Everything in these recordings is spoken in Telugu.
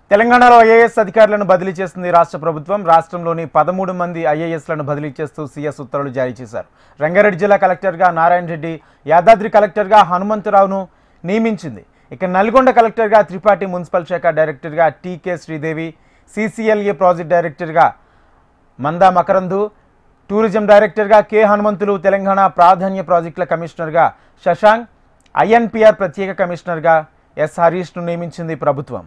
తెలంగాణలో ఐఏఎస్ అధికారులను బదిలీ చేస్తుంది రాష్ట్ర ప్రభుత్వం రాష్ట్రంలోని పదమూడు మంది ఐఏఎస్లను బదిలీ చేస్తూ సీఎస్ ఉత్తర్వులు జారీ చేశారు రంగారెడ్డి జిల్లా కలెక్టర్గా నారాయణ రెడ్డి యాదాద్రి కలెక్టర్గా హనుమంతరావును నియమించింది ఇక నల్గొండ కలెక్టర్గా త్రిపాఠి మున్సిపల్ శాఖ డైరెక్టర్గా టీకే శ్రీదేవి సీసీఎల్ఏ ప్రాజెక్ట్ డైరెక్టర్గా మందా మకరందు టూరిజం డైరెక్టర్గా కె హనుమంతులు తెలంగాణ ప్రాధాన్య ప్రాజెక్టుల కమిషనర్గా శశాంక్ ఐఎన్పిఆర్ ప్రత్యేక కమిషనర్గా ఎస్ హరీష్ను నియమించింది ప్రభుత్వం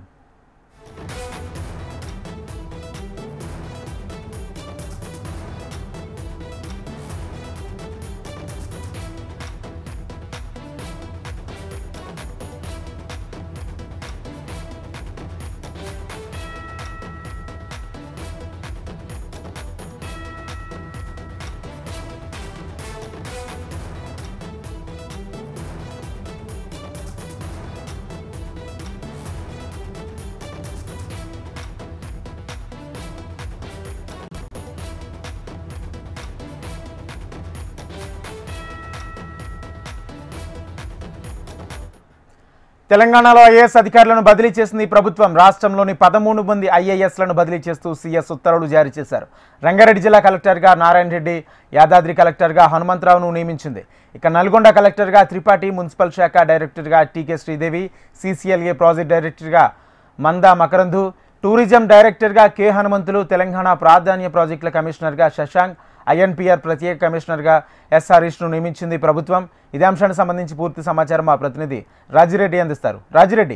తెలంగాణలో ఐఏఎస్ అధికారులను బదిలీ చేసింది ప్రభుత్వం రాష్ట్రంలోని పదమూడు మంది ఐఏఎస్లను బదిలీ చేస్తూ సీఎస్ ఉత్తర్వులు జారీ చేశారు రంగారెడ్డి జిల్లా కలెక్టర్గా నారాయణ రెడ్డి యాదాద్రి కలెక్టర్గా హనుమంతరావును నియమించింది ఇక నల్గొండ కలెక్టర్గా త్రిపాఠి మున్సిపల్ శాఖ డైరెక్టర్గా టీకే శ్రీదేవి సీసీఎల్ఏ ప్రాజెక్ట్ డైరెక్టర్గా మందా మకరందు టూరిజం డైరెక్టర్గా కె హనుమంతులు తెలంగాణ ప్రాధాన్య ప్రాజెక్టుల కమిషనర్గా శశాంక్ ఐఎన్పిఆర్ ప్రత్యేక కమిషనర్గా ఎస్ హరీష్ను నియమించింది ప్రభుత్వం ఇదే అంశానికి సంబంధించి పూర్తి సమాచారం మా ప్రతినిధి రాజిరెడ్డి అందిస్తారు రాజిరెడ్డి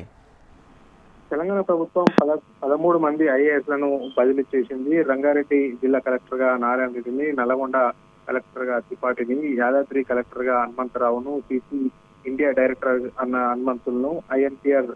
తెలంగాణ ప్రభుత్వం పద పదమూడు మంది ఐఏఎస్ లను బదిలీ చేసింది రంగారెడ్డి జిల్లా కలెక్టర్ గా నారాయణ రెడ్డిని నల్గొండ కలెక్టర్ గా త్రిపాఠిని యాదాద్రి కలెక్టర్ గా హనుమంతరావును సిసి ఇండియా డైరెక్టర్ అన్న హనుమంతులను ఐఎన్పిఆర్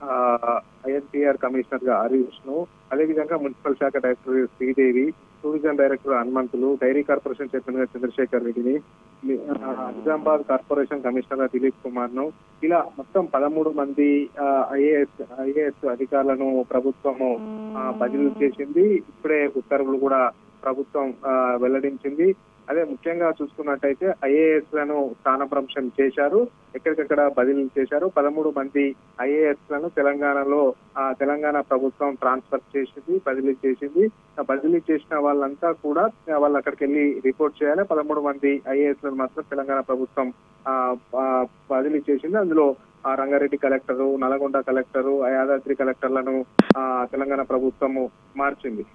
ఐఎన్పిఆర్ కమిషనర్ గా హరీష్ ను అదేవిధంగా మున్సిపల్ శాఖ director Sridevi tourism director Hanumanthulu dairy corporation chairman గా చంద్రశేఖర్ రెడ్డిని ఆ, నిజామాబాద్ కార్పొరేషన్ కమిషనర్ గా దిలీప్ కుమార్ ను ఇలా మొత్తం పదమూడు మంది ఐఏఎస్ ఐఏఎస్ అధికారులను ప్రభుత్వము ఆ, బదిలీ చేసింది ఇప్పుడే ఉత్తర్వులు కూడా ప్రభుత్వం ఆ, వెల్లడించింది అదే ముఖ్యంగా చూసుకున్నట్టయితే ఐఏఎస్ లను స్థానభ్రంశం చేశారు ఎక్కడికక్కడ బదిలీ చేశారు పదమూడు మంది ఐఏఎస్ లను తెలంగాణలో ఆ, తెలంగాణ ప్రభుత్వం ట్రాన్స్ఫర్ చేసింది బదిలీ చేసింది ఆ బదిలీ చేసిన వాళ్ళంతా కూడా ఆ, వాళ్ళు అక్కడికి వెళ్ళి రిపోర్ట్ చేయాలి పదమూడు మంది ఐఏఎస్ లను మాత్రం తెలంగాణ ప్రభుత్వం ఆ, ఆ, బదిలీ చేసింది అందులో ఆ రంగారెడ్డి కలెక్టరు నల్గొండ కలెక్టరు యాదాద్రి కలెక్టర్లను ఆ, తెలంగాణ ప్రభుత్వము మార్చింది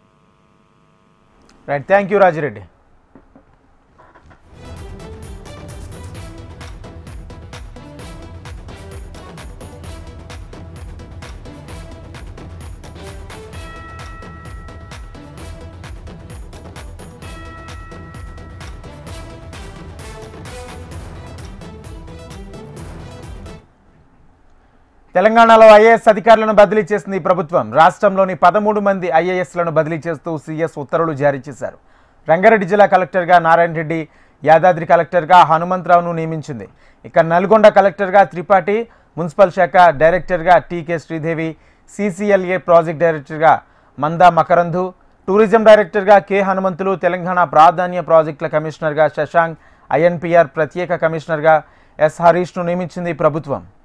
రైట్ థ్యాంక్ యూ రాజిరెడ్డి తెలంగాణలో ఐఏఎస్ అధికారులను బదిలీ చేసింది ప్రభుత్వం రాష్ట్రంలోని పదమూడు మంది ఐఏఎస్లను బదిలీ చేస్తూ సీఎస్ ఉత్తర్వులు జారీ చేశారు రంగారెడ్డి జిల్లా కలెక్టర్గా నారాయణ రెడ్డి యాదాద్రి కలెక్టర్గా హనుమంతరావును నియమించింది ఇక నల్గొండ కలెక్టర్గా త్రిపాఠి మున్సిపల్ శాఖ డైరెక్టర్గా టీకే శ్రీదేవి సీసీఎల్ఏ ప్రాజెక్ట్ డైరెక్టర్గా మందా మకరందు టూరిజం డైరెక్టర్గా కె హనుమంతులు తెలంగాణ ప్రాధాన్య ప్రాజెక్టుల కమిషనర్గా శశాంక్ ఐఎన్పిఆర్ ప్రత్యేక కమిషనర్గా ఎస్ హరీష్ను నియమించింది ప్రభుత్వం